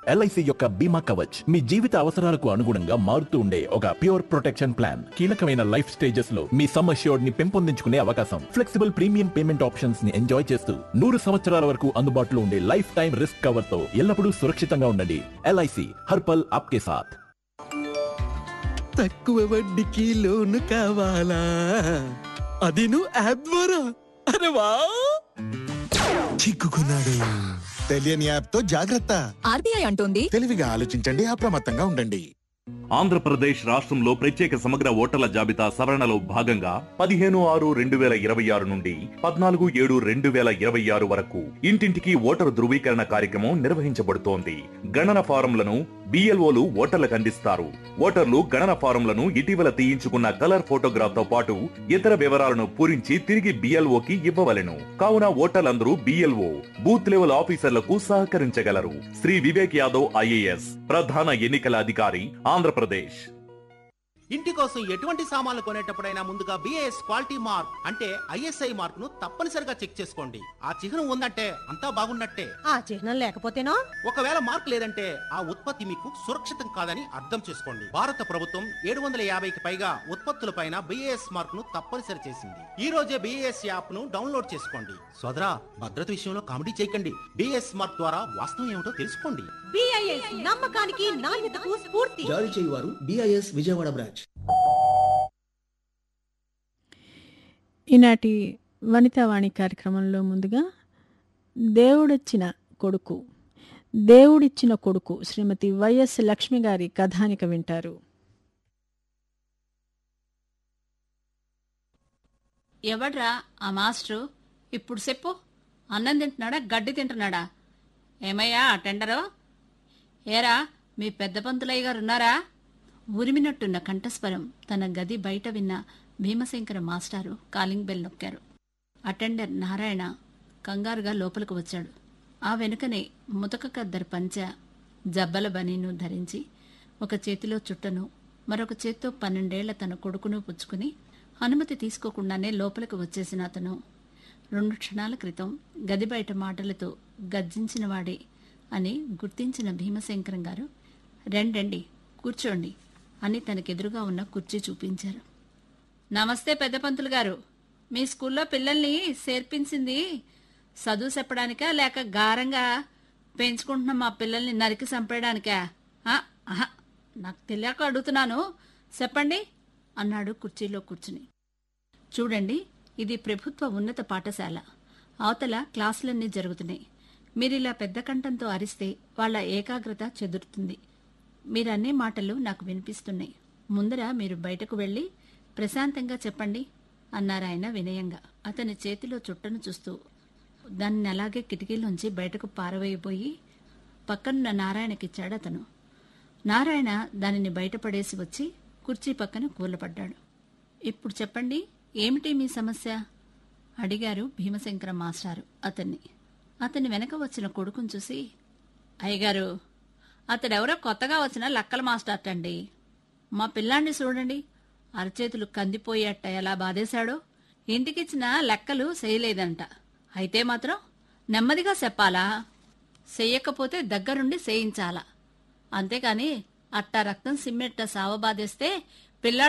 LIC యొక్క బీమా కవచ్ మీ జీవిత అవసరాలకు అనుగుణంగా మారుతూ ఉండే ఒక ప్యూర్ ప్రొటెక్షన్ ప్లాన్ కీలకమైన లైఫ్ స్టేజెస్ లో మీ సమ్ అష్యూర్డ్ ని పెంపొందించుకునే అవకాశం ఫ్లెక్సిబుల్ ప్రీమియం పేమెంట్ ఆప్షన్స్ ని ఎంజాయ్ చేస్తూ నూరు సంవత్సరాల వరకు అందుబాటులో ఉండే లైఫ్ టైం రిస్క్ కవర్ తో ఎల్లప్పుడూ సురక్షితంగా ఉండండి ఎల్ఐసి హర్పల్ ఆప్కే సాథ్ తక్కువ వడ్డీకి లోను కావాలా అది నువ్వు యాప్ ద్వారా అరే వా చిక్కుకున్నాడు తెలియని యాప్ తో జాగ్రత్త ఆర్బీఐ అంటోంది తెలివిగా ఆలోచించండి అప్రమత్తంగా ఉండండి ఆంధ్రప్రదేశ్ రాష్ట్రంలో ప్రత్యేక సమగ్ర ఓటర్ల జాబితా సవరణలో భాగంగా పదిహేను ఆరు రెండు వేల ఇరవై ఆరు నుండి పద్నాలుగు ఏడు రెండు వేల ఇరవై ఆరు వరకు ఇంటింటికి ఓటరు ధృవీకరణ కార్యక్రమం నిర్వహించబడుతోంది గణన ఫారంలను బిఎల్ఓలు ఓటర్లకు అందిస్తారు ఓటర్లు గణన ఫారంలను ఇటీవల తీయించుకున్న కలర్ ఫోటోగ్రాఫ్ తో పాటు ఇతర వివరాలను పూరించి తిరిగి బిఎల్ఓకి ఇవ్వవలెను కావున ఓటర్లందరూ బిఎల్ఓ బూత్ లెవెల్ ఆఫీసర్లకు సహకరించగలరు శ్రీ వివేక్ యాదవ్ ఐఏఎస్ ప్రధాన ఎన్నికల అధికారి ఆంధ్రప్రదేశ్ ఇంటి కోసం ఎటువంటి సామాన్లు కొనేటప్పుడైనా ముందుగా బిఏఎస్ క్వాలిటీ మార్క్ అంటే ఐఎస్ఐ మార్క్ ను తప్పనిసరిగా చెక్ చేసుకోండి ఆ చిహ్నం ఉందంటే అంతా బాగున్నట్టే ఆ చిహ్నం లేకపోతేనో ఒకవేళ మార్క్ లేదంటే ఆ ఉత్పత్తి మీకు సురక్షితం కాదని అర్థం చేసుకోండి భారత ప్రభుత్వం ఏడు వందల యాభైకి పైగా ఉత్పత్తులపైన బిఏఎస్ మార్క్ ను తప్పనిసరి చేసింది ఈ రోజే బిఏఎస్ యాప్ ను డౌన్లోడ్ చేసుకోండి సోదరా భద్రత విషయంలో కామెడీ చేయకండి బిఏఎస్ మార్క్ ద్వారా వాస్తవం ఏమిటో తెలుసుకోండి బిఐఎస్ నమ్మకానికి నాణ్యతకు స్ఫూర్తి జారీ చేయువారు బిఐఎస్ విజయవాడ బ్రాంచ్ ఈనాటి వనితావాణి కార్యక్రమంలో ముందుగా దేవుడిచ్చిన కొడుకు దేవుడిచ్చిన కొడుకు శ్రీమతి వైఎస్ లక్ష్మి గారి కథానిక వింటారు ఎవడ్రా ఆ మాస్టరు ఇప్పుడు చెప్పు అన్నం తింటున్నాడా గడ్డి తింటున్నాడా ఏమయ్యా ఆ టెండరు ఏరా మీ పెద్ద పంతులయ్య గారు ఉన్నారా ఉరిమినట్టున్న కంఠస్వరం తన గది బయట విన్న భీమశంకర మాస్టారు కాలింగ్ బెల్ నొక్కారు అటెండర్ నారాయణ కంగారుగా లోపలికి వచ్చాడు ఆ వెనుకనే ముతక కద్దరు పంచ జబ్బల బనీను ధరించి ఒక చేతిలో చుట్టను మరొక చేత్తో పన్నెండేళ్ల తన కొడుకును పుచ్చుకుని అనుమతి తీసుకోకుండానే లోపలికి వచ్చేసిన అతను రెండు క్షణాల క్రితం గది బయట మాటలతో గర్జించిన వాడే అని గుర్తించిన భీమశంకరం గారు రెండండి కూర్చోండి అని తనకెదురుగా ఉన్న కుర్చీ చూపించారు నమస్తే పెద్ద పంతులు గారు మీ స్కూల్లో పిల్లల్ని చేర్పించింది చదువు చెప్పడానికా లేక గారంగా పెంచుకుంటున్న మా పిల్లల్ని నరికి చంపేయడానికా ఆ, ఆహా, నాకు తెలియక అడుగుతున్నాను చెప్పండి అన్నాడు కుర్చీలో కూర్చుని చూడండి ఇది ప్రభుత్వ ఉన్నత పాఠశాల అవతల క్లాసులన్నీ జరుగుతున్నాయి మీరిలా పెద్ద కంఠంతో అరిస్తే వాళ్ళ ఏకాగ్రత చెదురుతుంది మీరన్నే మాటలు నాకు వినిపిస్తున్నాయి ముందర మీరు బయటకు వెళ్ళి ప్రశాంతంగా చెప్పండి అన్నారాయన వినయంగా అతని చేతిలో చుట్టను చూస్తూ దాన్ని అలాగే కిటికీలోంచి బయటకు పారవేయబోయి పక్కనున్న నారాయణకిచ్చాడు అతను నారాయణ దానిని బయటపడేసి వచ్చి కుర్చీ పక్కన కూలపడ్డాడు ఇప్పుడు చెప్పండి ఏమిటి మీ సమస్య అడిగారు భీమశంకర మాస్టారు అతన్ని అతని వెనక వచ్చిన కొడుకును చూసి అయ్యగారు అతడెవరో కొత్తగా వచ్చిన లక్కల మాస్టర్ అండి మా పిల్లాన్ని చూడండి అరచేతులు కందిపోయేట ఎలా బాధేశాడో ఇంటికిచ్చిన లెక్కలు చేయలేదంట అయితే మాత్రం నెమ్మదిగా చెప్పాలా చెయ్యకపోతే దగ్గరుండి చేయించాలా అంతేకాని అట్టా రక్తం సిమ్మెట్ట సావబాదేస్తే పిల్లాడు